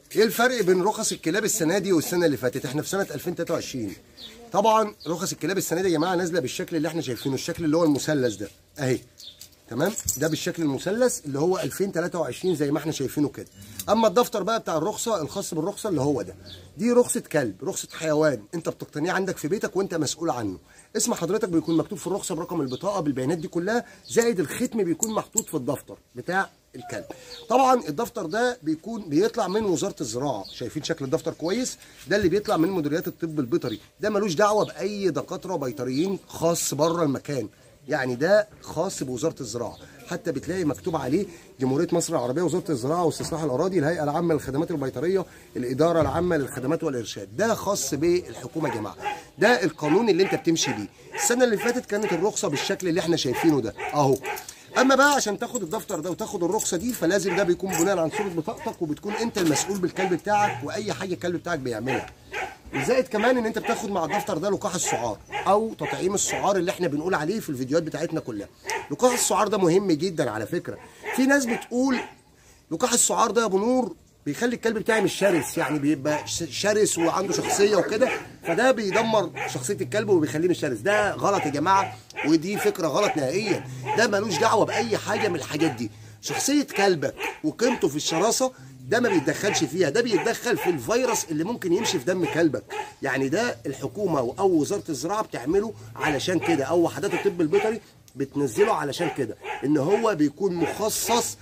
ايه الفرق بين رخص الكلاب السنه دي والسنه اللي فاتت احنا في سنه 2023 طبعا رخص الكلاب السنه دي يا جماعه نازله بالشكل اللي احنا شايفينه الشكل اللي هو المثلث ده اهي تمام ده بالشكل المثلث اللي هو 2023 زي ما احنا شايفينه كده اما الدفتر بقى بتاع الرخصه الخاص بالرخصه اللي هو ده دي رخصه كلب رخصه حيوان انت بتقتنيه عندك في بيتك وانت مسؤول عنه اسم حضرتك بيكون مكتوب في الرخصه برقم البطاقه بالبيانات دي كلها زائد الختم بيكون محطوط في الدفتر بتاع الكلب طبعا الدفتر ده بيكون بيطلع من وزاره الزراعه شايفين شكل الدفتر كويس ده اللي بيطلع من مديريات الطب البيطري ده ملوش دعوه باي دكاتره بيطريين خاص بره المكان يعني ده خاص بوزاره الزراعه حتى بتلاقي مكتوب عليه جمهوريه مصر العربيه وزاره الزراعه واستصلاح الاراضي الهيئه العامه للخدمات البيطريه الاداره العامه للخدمات والارشاد ده خاص بالحكومه يا جماعه ده القانون اللي انت بتمشي بيه السنه اللي فاتت كانت الرخصه بالشكل اللي احنا شايفينه ده اهو اما بقى عشان تاخد الدفتر ده وتاخد الرخصه دي فلازم ده بيكون بناء عن صوره بطاقتك وبتكون انت المسؤول بالكلب بتاعك واي حاجه الكلب بتاعك بيعملها وزائد كمان ان انت بتاخد مع الدفتر ده لقاح السعار او تطعيم السعار اللي احنا بنقول عليه في الفيديوهات بتاعتنا كلها لقاح السعار ده مهم جدا على فكره في ناس بتقول لقاح السعار ده يا ابو نور بيخلي الكلب بتاعي مش شرس يعني بيبقى شرس وعنده شخصيه وكده فده بيدمر شخصيه الكلب وبيخليه مش شرس ده غلط يا جماعه ودي فكره غلط نهائيا ده ملوش دعوه باي حاجه من الحاجات دي شخصيه كلبك وقيمته في الشراسه ده ما بيتدخلش فيها ده بيتدخل في الفيروس اللي ممكن يمشي في دم كلبك يعني ده الحكومه او وزاره الزراعه بتعمله علشان كده او وحدات الطب البيطري بتنزله علشان كده ان هو بيكون مخصص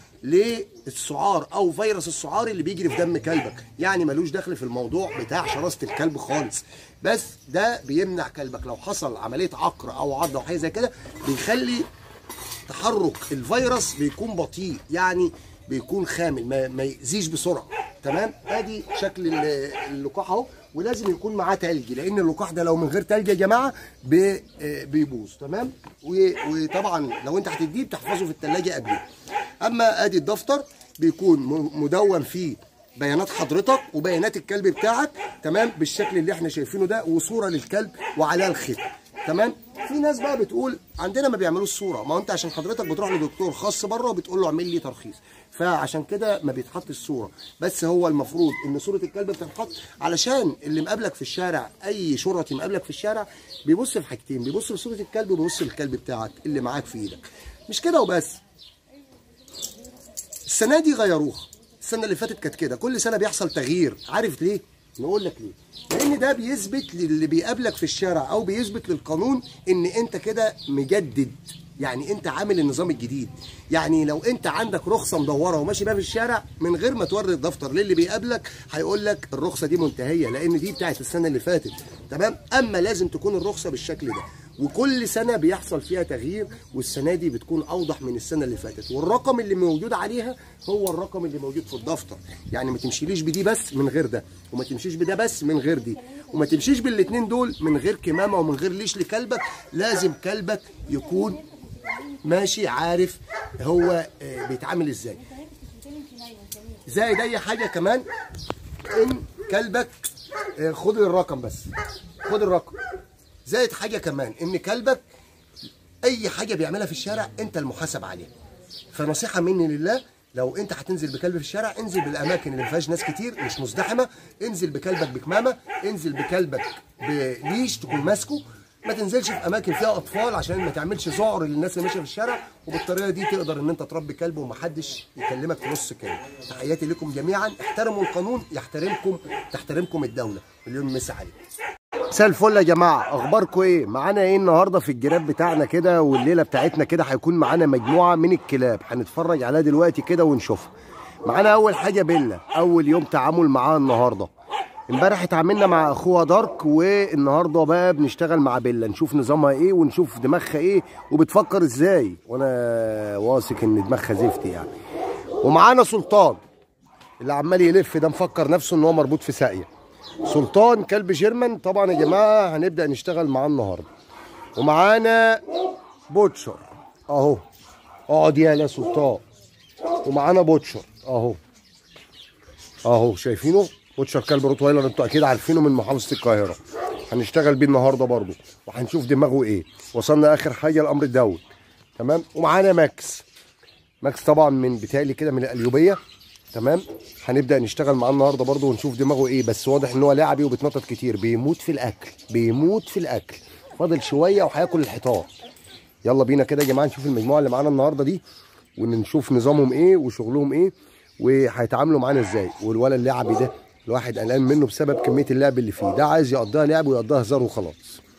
للسعار او فيروس السعار اللي بيجري في دم كلبك يعني ملوش دخل في الموضوع بتاع شراسه الكلب خالص بس ده بيمنع كلبك لو حصل عمليه عقر او عض او حاجه زي كده بيخلي تحرك الفيروس بيكون بطيء يعني بيكون خامل ما, ما يأذيش بسرعه تمام ادي شكل اللقاح اهو ولازم يكون معاه تلج لان اللقاح ده لو من غير تلج يا جماعه بي بيبوظ تمام وطبعا لو انت هتديه بتحفظه في الثلاجه قبليه اما ادي الدفتر بيكون مدون فيه بيانات حضرتك وبيانات الكلب بتاعك تمام بالشكل اللي احنا شايفينه ده وصوره للكلب وعليها الختم تمام في ناس بقى بتقول عندنا ما بيعملوش صوره ما انت عشان حضرتك بتروح لدكتور خاص بره وبتقول له اعمل لي ترخيص فعشان كده ما بيتحطش الصوره بس هو المفروض ان صوره الكلب بتتحط علشان اللي مقابلك في الشارع اي شرطي مقابلك في الشارع بيبص في حاجتين بيبص لصوره الكلب وبيبص للكلب بتاعك اللي معاك في ايدك مش كده وبس السنه دي غيروها السنه اللي فاتت كانت كده كل سنه بيحصل تغيير عارف ليه نقول لك ليه لان ده بيثبت للي بيقابلك في الشارع او بيثبت للقانون ان انت كده مجدد يعني انت عامل النظام الجديد يعني لو انت عندك رخصه مدوره وماشي بيها في الشارع من غير ما توري الدفتر للي بيقابلك هيقول لك الرخصه دي منتهيه لان دي بتاعت السنه اللي فاتت تمام اما لازم تكون الرخصه بالشكل ده وكل سنه بيحصل فيها تغيير والسنه دي بتكون اوضح من السنه اللي فاتت والرقم اللي موجود عليها هو الرقم اللي موجود في الدفتر يعني ما تمشيليش بدي بس من غير ده وما تمشيش بده بس من غير دي وما تمشيش بالاثنين دول من غير كمامه ومن غير ليش لكلبك لازم كلبك يكون ماشي عارف هو بيتعامل ازاي زائد اي حاجه كمان ان كلبك خد الرقم بس خد الرقم زائد حاجه كمان ان كلبك اي حاجه بيعملها في الشارع انت المحاسب عليها فنصيحه مني لله لو انت هتنزل بكلب في الشارع انزل بالاماكن اللي ما فيهاش ناس كتير مش مزدحمه انزل بكلبك بكمامه انزل بكلبك بليش تكون ماسكه ما تنزلش في اماكن فيها اطفال عشان ما تعملش ذعر للناس اللي ماشيه في الشارع وبالطريقه دي تقدر ان انت تربي كلب ومحدش يكلمك في نص كلمه تحياتي لكم جميعا احترموا القانون يحترمكم تحترمكم الدوله مليون مسا عليكم مساء الفل يا جماعه اخباركم ايه معانا ايه النهارده في الجراب بتاعنا كده والليله بتاعتنا كده هيكون معانا مجموعه من الكلاب هنتفرج عليها دلوقتي كده ونشوفها معانا اول حاجه بيلا اول يوم تعامل معاها النهارده امبارح اتعاملنا مع اخوها دارك والنهارده بقى بنشتغل مع بيلا نشوف نظامها ايه ونشوف دماغها ايه وبتفكر ازاي وانا واثق ان دماغها زفت يعني ومعانا سلطان اللي عمال يلف ده مفكر نفسه ان هو مربوط في ساقيه سلطان كلب جيرمان طبعا يا جماعه هنبدا نشتغل معاه النهارده ومعانا بوتشر اهو اقعد يا سلطان ومعانا بوتشر اهو اهو شايفينه بوتشر كلب روتويلر انتوا اكيد عارفينه من محافظه القاهره هنشتغل بيه النهارده برضو وهنشوف دماغه ايه وصلنا اخر حاجه الامر الدولي تمام ومعانا ماكس ماكس طبعا من بتالي كده من القليوبيه تمام هنبدا نشتغل معاه النهارده برده ونشوف دماغه ايه بس واضح ان هو لعبي وبيتنطط كتير بيموت في الاكل بيموت في الاكل فاضل شويه وهياكل الحيطان يلا بينا كده يا جماعه نشوف المجموعه اللي معانا النهارده دي ونشوف نظامهم ايه وشغلهم ايه وهيتعاملوا معانا ازاي والولد اللعبي ده الواحد قلقان منه بسبب كميه اللعب اللي فيه ده عايز يقضيها لعب ويقضيها هزار وخلاص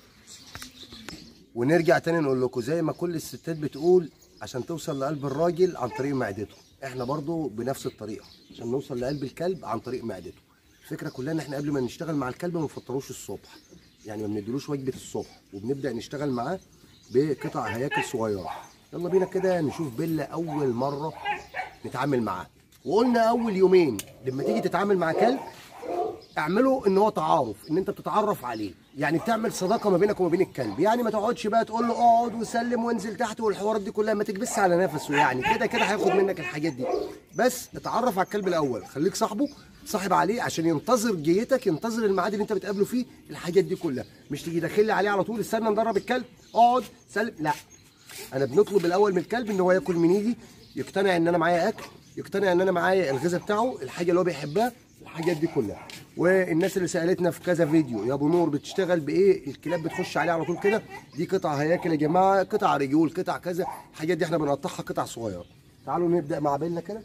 ونرجع تاني نقول لكم زي ما كل الستات بتقول عشان توصل لقلب الراجل عن طريق معدته احنا برضو بنفس الطريقه عشان نوصل لقلب الكلب عن طريق معدته الفكره كلها ان احنا قبل ما نشتغل مع الكلب ما نفطروش الصبح يعني ما بنديلوش وجبه الصبح وبنبدا نشتغل معاه بقطع هياكل صغيره يلا بينا كده نشوف بيلا اول مره نتعامل معاه وقلنا اول يومين لما تيجي تتعامل مع كلب اعمله ان هو تعارف ان انت بتتعرف عليه يعني بتعمل صداقه ما بينك وما بين الكلب يعني ما تقعدش بقى تقول له اقعد وسلم وانزل تحت والحوارات دي كلها ما تكبسش على نفسه يعني كده كده هياخد منك الحاجات دي بس اتعرف على الكلب الاول خليك صاحبه صاحب عليه عشان ينتظر جيتك ينتظر الميعاد اللي انت بتقابله فيه الحاجات دي كلها مش تيجي داخل لي عليه على طول استنى ندرب الكلب اقعد سلم لا انا بنطلب الاول من الكلب ان هو ياكل من ايدي يقتنع ان انا معايا اكل يقتنع ان انا معايا الغذاء بتاعه الحاجه اللي هو بيحبها الحاجات دي كلها والناس اللي سالتنا في كذا فيديو يا ابو نور بتشتغل بايه الكلاب بتخش عليه على طول كده دي قطع هياكل يا جماعه قطع رجول قطع كذا الحاجات دي احنا بنقطعها قطع صغيره تعالوا نبدا مع بيلا كده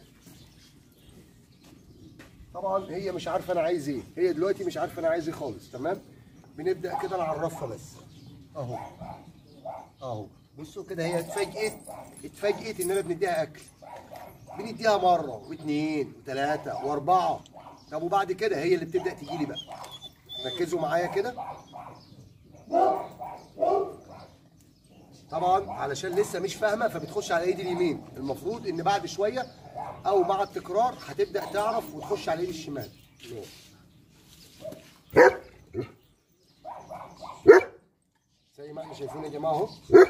طبعا هي مش عارفه انا عايز ايه هي دلوقتي مش عارفه انا عايز ايه خالص تمام بنبدا كده نعرفها بس اهو اهو بصوا كده هي اتفاجئت اتفاجئت ان انا بنديها اكل بنديها مره واثنين وثلاثه واربعه طب وبعد كده هي اللي بتبدا تيجي لي بقى ركزوا معايا كده طبعا علشان لسه مش فاهمه فبتخش على ايدي اليمين المفروض ان بعد شويه او مع التكرار هتبدا تعرف وتخش على ايدي الشمال زي ما احنا شايفين يا جماعه اهو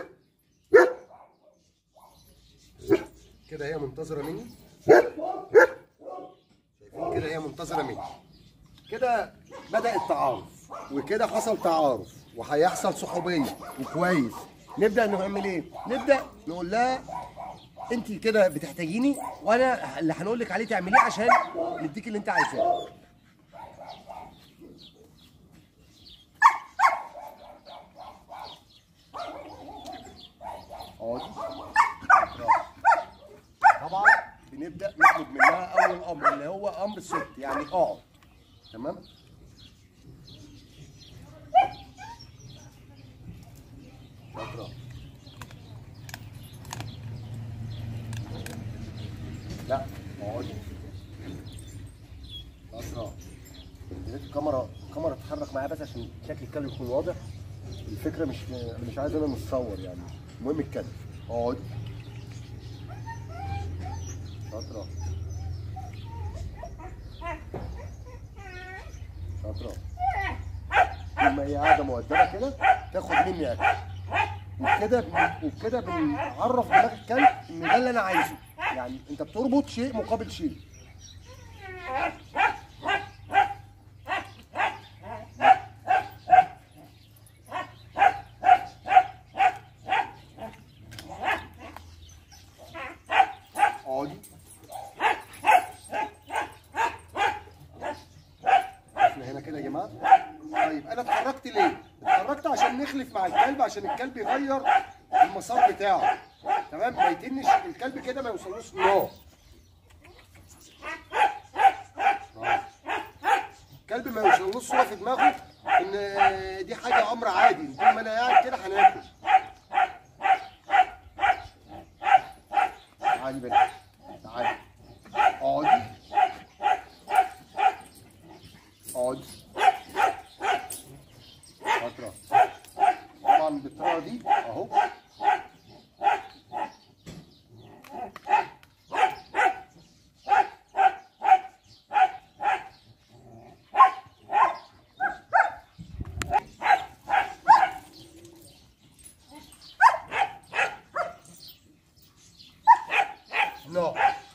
كده هي منتظره مني شايفين كده هي منتظره مني كده بدا التعارف وكده حصل تعارف وهيحصل صحوبيه وكويس نبدا نعمل ايه نبدا نقول لها انت كده بتحتاجيني وانا اللي هنقول لك عليه تعمليه عشان نديك اللي انت عايزاه اقعدي طبعا بنبدا نطلب منها اول امر اللي هو امر الست يعني اقعد تمام شاطره لا اقعدي شاطره يا ريت الكاميرا الكاميرا تتحرك معايا بس عشان شكل الكلب يكون واضح الفكره مش انا مش عايز انا نتصور يعني المهم الكلب اقعدي شاطرة شاطرة طول ما هي قاعدة مؤدبة كده تاخد مني أكل وبكده بن- وبكده بنعرف دماغ الكلب إن ده اللي أنا عايزه يعني أنت بتربط شيء مقابل شيء اقعدي احنا هنا كده يا جماعه طيب انا اتحركت ليه اتحركت عشان نخلف مع الكلب عشان الكلب يغير المسار بتاعه تمام ما يتنش الكلب كده ما يوصلوش نار الكلب ما يوصلوش صوره في دماغه ان دي حاجه امر عادي طول ما انا قاعد كده هناكل تعالي بقى تعالي اقعدي اقعدي شاطرة طبعا بالطريقة دي اهو نو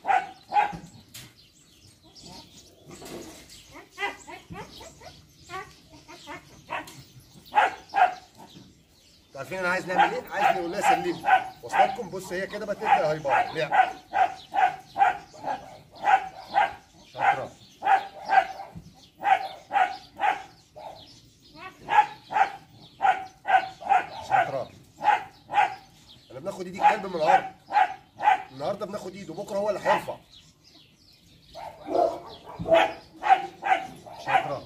عارفين انا عايز نعمل ايه؟ عايز نقول لها سلمي وصلت لكم بص هي كده بقى تبدا هيبقى لعب الكلب من الارض النهارده بناخد ايده بكره هو اللي هيرفع شاطره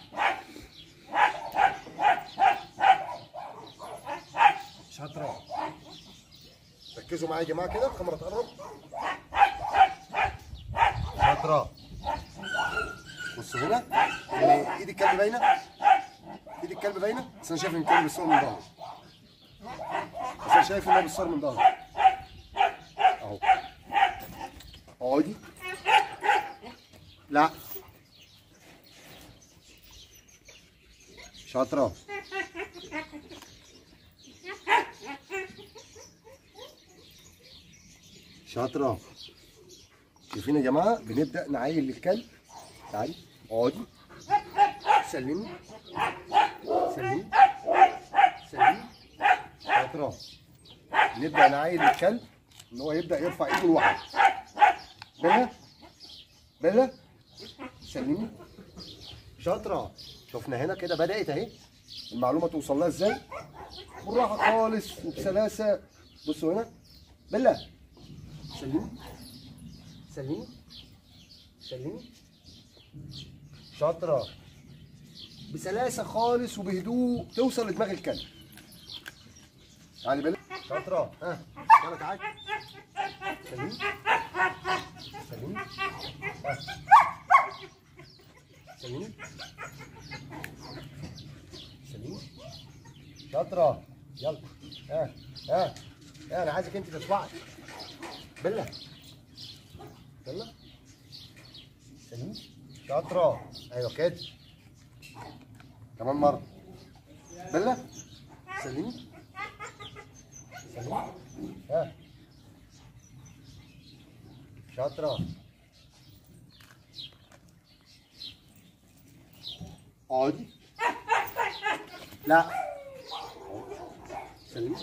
شاطره ركزوا معايا يا جماعه كده الكاميرا تقرب شاطره بصوا هنا يعني ايد الكلب باينه ايد الكلب باينه بس انا شايف ان الكلب بيصور من ظهره بس انا شايف ان هو بيصور من ظهره اهو اقعدي لا شاطره شاطره شايفين يا جماعه بنبدا نعاين للكلب تعالي اقعدي سلمي سلمي سلمي شاطره نبدا نعاين للكلب ان هو يبدا يرفع ايده لوحده بلا بلا سلمي شاطره شفنا هنا كده بدات اهي المعلومه توصل لها ازاي بالراحه خالص وبسلاسه بصوا هنا بلا سلمي سلمي سلمي شاطرة بسلاسة خالص وبهدوء توصل لدماغ الكلب تعالي بلا شاطرة ها يلا تعالي سلمي سلمي ها سلمي سلمي شاطرة يلا ها ها ها انا عايزك انت تطلعي بلا يلا سلمي شاطرة ايوه كده كمان مرة بلا سلمي سلمي ها شاطرة اقعدي لا سلمي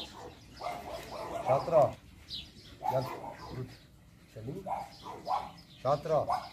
شاطرة يلا سلمي شاطرة